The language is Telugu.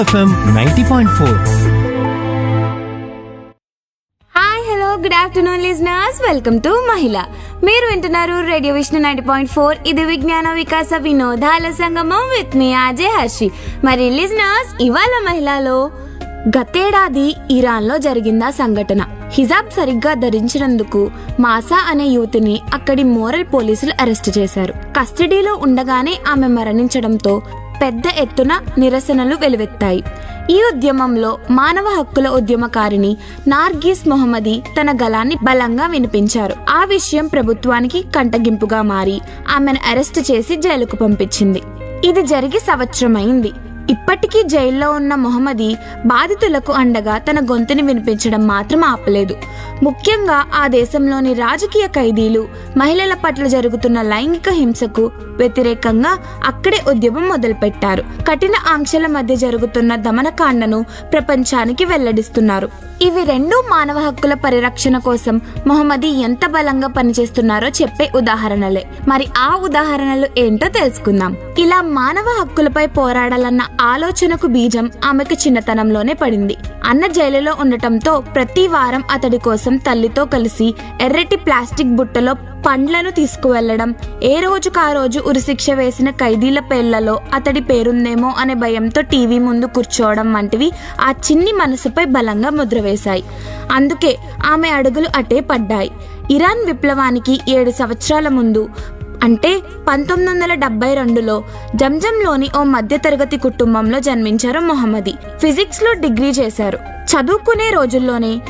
FM ninety point four hi hello good afternoon listeners welcome to మహిళ మీరు వింటున్నారు radio Vishnu ninety point four ఇది విజ్ఞాన వికాస వినోదాల సంగమం విత్ మీ ఆజే హర్షి మరి లిజనర్స్ ఇవాళ మహిళలో గతేడాది ఇరాన్లో జరిగిందా సంఘటన హిజాబ్ సరిగ్గా ధరించినందుకు మాసా అనే యువతిని అక్కడి మోరల్ పోలీసులు అరెస్ట్ చేశారు కస్టడీలో ఉండగానే ఆమె మరణించడంతో పెద్ద ఎత్తున నిరసనలు వెలువెత్తాయి ఈ ఉద్యమంలో మానవ హక్కుల ఉద్యమకారిణి నార్గిస్ మొహమ్మది తన గలాన్ని బలంగా వినిపించారు ఆ విషయం ప్రభుత్వానికి కంటగింపుగా మారి ఆమెను అరెస్ట్ చేసి జైలుకు పంపించింది ఇది జరిగి సంవత్సరమైంది ఇప్పటికీ జైల్లో ఉన్న మొహమ్మది బాధితులకు అండగా తన గొంతుని వినిపించడం మాత్రం ఆపలేదు ముఖ్యంగా ఆ దేశంలోని రాజకీయ ఖైదీలు మహిళల పట్ల జరుగుతున్న లైంగిక హింసకు వ్యతిరేకంగా అక్కడే ఉద్యమం మొదలుపెట్టారు కఠిన ఆంక్షల మధ్య జరుగుతున్న దమనకాండను ప్రపంచానికి వెల్లడిస్తున్నారు ఇవి రెండు మానవ హక్కుల పరిరక్షణ కోసం మొహమ్మది ఎంత బలంగా పనిచేస్తున్నారో చెప్పే ఉదాహరణలే మరి ఆ ఉదాహరణలు ఏంటో తెలుసుకుందాం ఇలా మానవ హక్కులపై పోరాడాలన్న ఆలోచనకు బీజం ఆమెకు చిన్నతనంలోనే పడింది అన్న జైలులో ఉండటంతో ప్రతి వారం అతడి కోసం తల్లితో కలిసి ఎర్రటి ప్లాస్టిక్ బుట్టలో పండ్లను తీసుకువెళ్లడం ఏ రోజుకు ఆ రోజు ఉరిశిక్ష వేసిన ఖైదీల పేర్లలో అతడి పేరుందేమో అనే భయంతో టీవీ ముందు కూర్చోవడం వంటివి ఆ చిన్ని మనసుపై బలంగా ముద్ర వేశాయి అందుకే ఆమె అడుగులు అటే పడ్డాయి ఇరాన్ విప్లవానికి ఏడు సంవత్సరాల ముందు అంటే పంతొమ్మిది వందల డెబ్బై రెండులో జంజంలోని ఓ మధ్యతరగతి కుటుంబంలో జన్మించారు మొహమ్మది ఫిజిక్స్ లో డిగ్రీ చేశారు చదువుకునే రోజుల్లోనే